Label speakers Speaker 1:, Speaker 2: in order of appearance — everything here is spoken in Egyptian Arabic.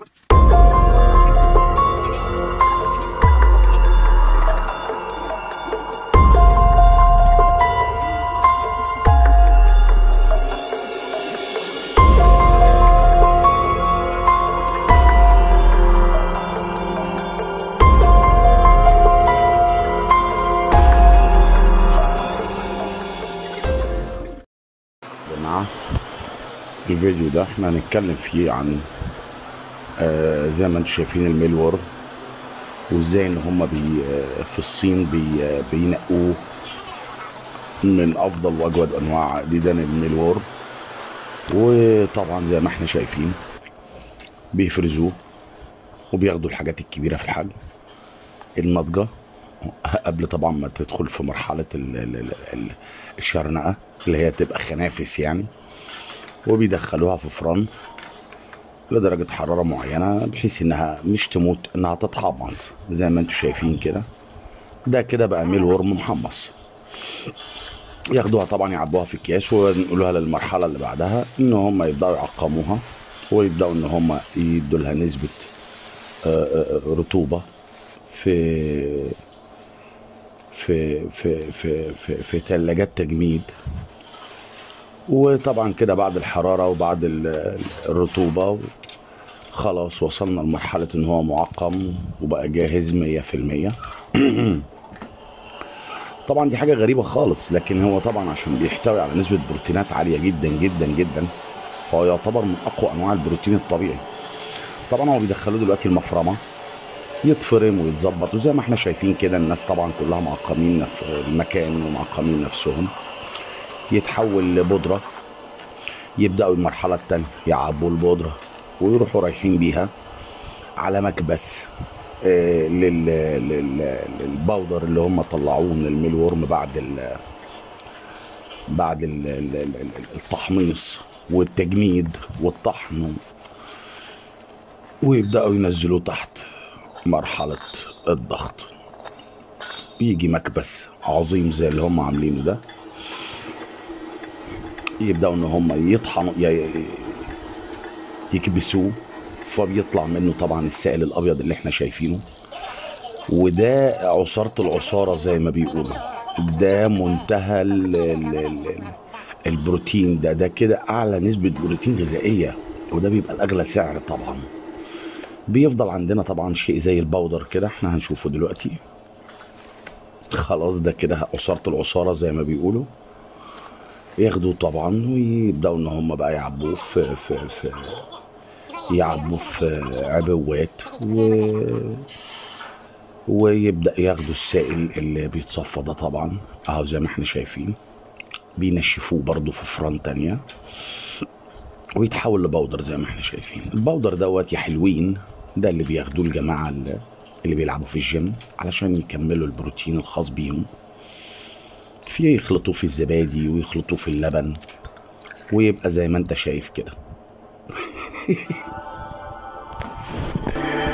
Speaker 1: جماعة الفيديو ده احنا هنتكلم فيه عن آه زي ما انتم شايفين الميل وورم وازاي ان هما بي آه، في الصين بي آه، بينقوه من افضل واجود انواع ديدان الميل وورم وطبعا زي ما احنا شايفين بيفرزوه وبياخدوا الحاجات الكبيرة في الحجم الناضجة قبل طبعا ما تدخل في مرحلة ال- ال- ال- ال- الشرنقة اللي هي تبقى خنافس يعني وبيدخلوها في فرن لدرجة حرارة معينة بحيث انها مش تموت انها تتحمص زي ما انتم شايفين كده ده كده بقى ميل ورم محمص ياخدوها طبعا يعبوها في اكياس ونقولوها للمرحلة اللي بعدها ان هم يبدأوا يعقموها ويبدأوا ان هم يدوا لها نسبة آه، آه، رطوبة في في في في في, في ثلاجات تجميد وطبعا كده بعد الحرارة وبعد ال- الرطوبة خلاص وصلنا لمرحلة ان هو معقم وبقى جاهز مية في المية طبعا دي حاجة غريبة خالص لكن هو طبعا عشان بيحتوي على نسبة بروتينات عالية جدا جدا جدا فهو يعتبر من اقوى انواع البروتين الطبيعي طبعا هو بيدخلوه دلوقتي المفرمة يتفرم ويتظبط وزي ما احنا شايفين كده الناس طبعا كلها معقمين في المكان ومعقمين نفسهم يتحول لبودرة يبدأوا المرحلة التانية يعبوا البودرة ويروحوا رايحين بيها على مكبس آه، لل... لل... للبودر اللي هم طلعوه من الميل وورم بعد ال... بعد ال... ال- ال- التحميص والتجميد والطحن ويبدأوا ينزلوه تحت مرحلة الضغط يجي مكبس عظيم زي اللي هم عاملينه ده يبدأوا ان هم يطحنوا ي- يكبسوه فبيطلع منه طبعا السائل الابيض اللي احنا شايفينه وده عصارة العصارة زي ما بيقولوا ده منتهى ال ال ال البروتين ده ده كده اعلى نسبة بروتين غذائية وده بيبقى الاغلى سعر طبعا بيفضل عندنا طبعا شيء زي البودر كده احنا هنشوفه دلوقتي خلاص ده كده عصارة العصارة زي ما بيقولوا ياخدوه طبعا ويبداوا ان هم بقى يعبوه في في في يعبوه في عبوات و ويبدا ياخدوا السائل اللي بيتصفى ده طبعا اهو زي ما احنا شايفين بينشفوه برضو في فران تانية ويتحول لبودر زي ما احنا شايفين البودر دوت يا حلوين ده اللي بياخدوه الجماعة اللي اللي بيلعبوا في الجيم علشان يكملوا البروتين الخاص بيهم في يخلطوه في الزبادي ويخلطوه في اللبن ويبقى زي ما انت شايف كده